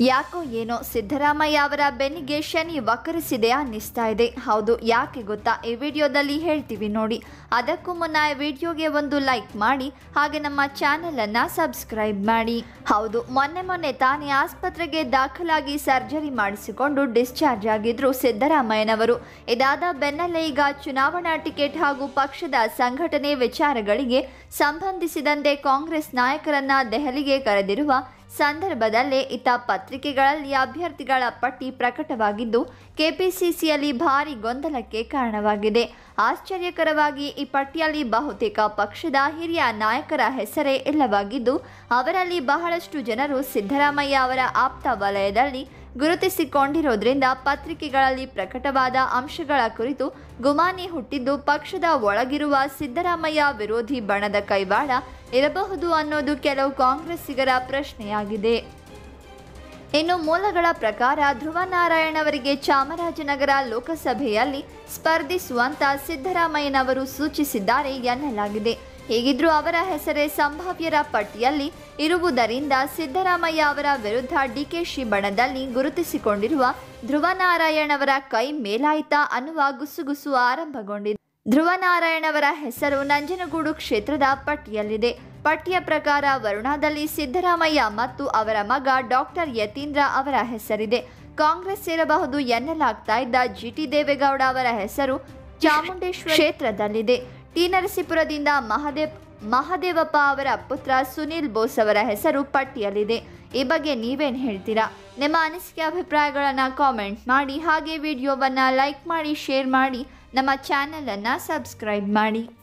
ಯಾಕೋ ಏನೋ ಸಿದ್ದರಾಮಯ್ಯ ಅವರ ಬೆನ್ನಿಗೆ ಶನಿ ವಕರಿಸಿದೆ ಅನ್ನಿಸ್ತಾ ಇದೆ ಹೌದು ಯಾಕೆ ಗೊತ್ತಾ ಈ ವಿಡಿಯೋದಲ್ಲಿ ಹೇಳ್ತೀವಿ ನೋಡಿ ಅದಕ್ಕೂ ಮುನ್ನ ಈ ವಿಡಿಯೋಗೆ ಒಂದು ಲೈಕ್ ಮಾಡಿ ಹಾಗೆ ನಮ್ಮ ಚಾನೆಲ್ ಅನ್ನ ಸಬ್ಸ್ಕ್ರೈಬ್ ಮಾಡಿ ಹೌದು ಮೊನ್ನೆ ಮೊನ್ನೆ ತಾನೇ ಆಸ್ಪತ್ರೆಗೆ ದಾಖಲಾಗಿ ಸರ್ಜರಿ ಮಾಡಿಸಿಕೊಂಡು ಡಿಸ್ಚಾರ್ಜ್ ಆಗಿದ್ರು ಸಿದ್ದರಾಮಯ್ಯನವರು ಇದಾದ ಬೆನ್ನಲ್ಲೇ ಈಗ ಚುನಾವಣಾ ಟಿಕೆಟ್ ಹಾಗೂ ಪಕ್ಷದ ಸಂಘಟನೆ ವಿಚಾರಗಳಿಗೆ ಸಂಬಂಧಿಸಿದಂತೆ ಕಾಂಗ್ರೆಸ್ ನಾಯಕರನ್ನ ದೆಹಲಿಗೆ ಕರೆದಿರುವ ಸಂದರ್ಭದಲ್ಲೇ ಇತ್ತ ಪತ್ರಿಕೆಗಳಲ್ಲಿ ಅಭ್ಯರ್ಥಿಗಳ ಪಟ್ಟಿ ಪ್ರಕಟವಾಗಿದ್ದು ಕೆಪಿಸಿಸಿಯಲ್ಲಿ ಭಾರಿ ಗೊಂದಲಕ್ಕೆ ಕಾರಣವಾಗಿದೆ ಆಶ್ಚರ್ಯಕರವಾಗಿ ಈ ಪಟ್ಟಿಯಲ್ಲಿ ಬಹುತೇಕ ಪಕ್ಷದ ಹಿರಿಯ ನಾಯಕರ ಹೆಸರೇ ಇಲ್ಲವಾಗಿದ್ದು ಅವರಲ್ಲಿ ಬಹಳಷ್ಟು ಜನರು ಸಿದ್ದರಾಮಯ್ಯ ಅವರ ಆಪ್ತ ವಲಯದಲ್ಲಿ ಗುರುತಿಸಿಕೊಂಡಿರೋದ್ರಿಂದ ಪತ್ರಿಕೆಗಳಲ್ಲಿ ಪ್ರಕಟವಾದ ಅಂಶಗಳ ಕುರಿತು ಗುಮಾನಿ ಹುಟ್ಟಿದ್ದು ಪಕ್ಷದ ಒಳಗಿರುವ ಸಿದ್ದರಾಮಯ್ಯ ವಿರೋಧಿ ಬಣದ ಕೈವಾಡ ಇರಬಹುದು ಅನ್ನೋದು ಕೆಲವು ಕಾಂಗ್ರೆಸ್ಸಿಗರ ಪ್ರಶ್ನೆಯಾಗಿದೆ ಇನ್ನು ಮೂಲಗಳ ಪ್ರಕಾರ ಧ್ರುವ ನಾರಾಯಣ್ ಅವರಿಗೆ ಚಾಮರಾಜನಗರ ಲೋಕಸಭೆಯಲ್ಲಿ ಸ್ಪರ್ಧಿಸುವಂತ ಸಿದ್ದರಾಮಯ್ಯನವರು ಸೂಚಿಸಿದ್ದಾರೆ ಎನ್ನಲಾಗಿದೆ ಹೀಗಿದ್ರೂ ಅವರ ಹೆಸರೇ ಸಂಭಾವ್ಯರ ಪಟ್ಟಿಯಲ್ಲಿ ಇರುವುದರಿಂದ ಸಿದ್ದರಾಮಯ್ಯ ಅವರ ವಿರುದ್ಧ ಡಿಕೆಶಿ ಬಣದಲ್ಲಿ ಗುರುತಿಸಿಕೊಂಡಿರುವ ಧ್ರುವ ನಾರಾಯಣ್ ಅವರ ಕೈ ಮೇಲಾಯಿತಾ ಅನ್ನುವ ಗುಸುಗುಸು ಆರಂಭಗೊಂಡಿದೆ ಧ್ರುವ ನಾರಾಯಣ್ ಅವರ ಹೆಸರು ನಂಜನಗೂಡು ಕ್ಷೇತ್ರದ ಪಟ್ಟಿಯಲ್ಲಿದೆ ಪಟ್ಟಿಯ ಪ್ರಕಾರ ವರುಣಾದಲ್ಲಿ ಸಿದ್ದರಾಮಯ್ಯ ಮತ್ತು ಅವರ ಮಗ ಡಾಕ್ಟರ್ ಯತೀಂದ್ರ ಅವರ ಹೆಸರಿದೆ ಕಾಂಗ್ರೆಸ್ ಸೇರಬಹುದು ಎನ್ನಲಾಗ್ತಾ ಇದ್ದ ಜಿಟಿ ದೇವೇಗೌಡ ಅವರ ಹೆಸರು ಚಾಮುಂಡೇಶ್ವರಿ ಕ್ಷೇತ್ರದಲ್ಲಿದೆ ಟಿ ನರಸೀಪುರದಿಂದ ಮಹದೇವ್ ಮಹದೇವಪ್ಪ ಅವರ ಪುತ್ರ ಸುನೀಲ್ ಬೋಸ್ ಅವರ ಹೆಸರು ಪಟ್ಟಿಯಲ್ಲಿದೆ ಈ ಬಗ್ಗೆ ನೀವೇನು ಹೇಳ್ತೀರಾ ನಿಮ್ಮ ಅನಿಸಿಕೆ ಅಭಿಪ್ರಾಯಗಳನ್ನು ಕಾಮೆಂಟ್ ಮಾಡಿ ಹಾಗೆ ವಿಡಿಯೋವನ್ನು ಲೈಕ್ ಮಾಡಿ ಶೇರ್ ಮಾಡಿ ನಮ್ಮ ಚಾನಲನ್ನು ಸಬ್ಸ್ಕ್ರೈಬ್ ಮಾಡಿ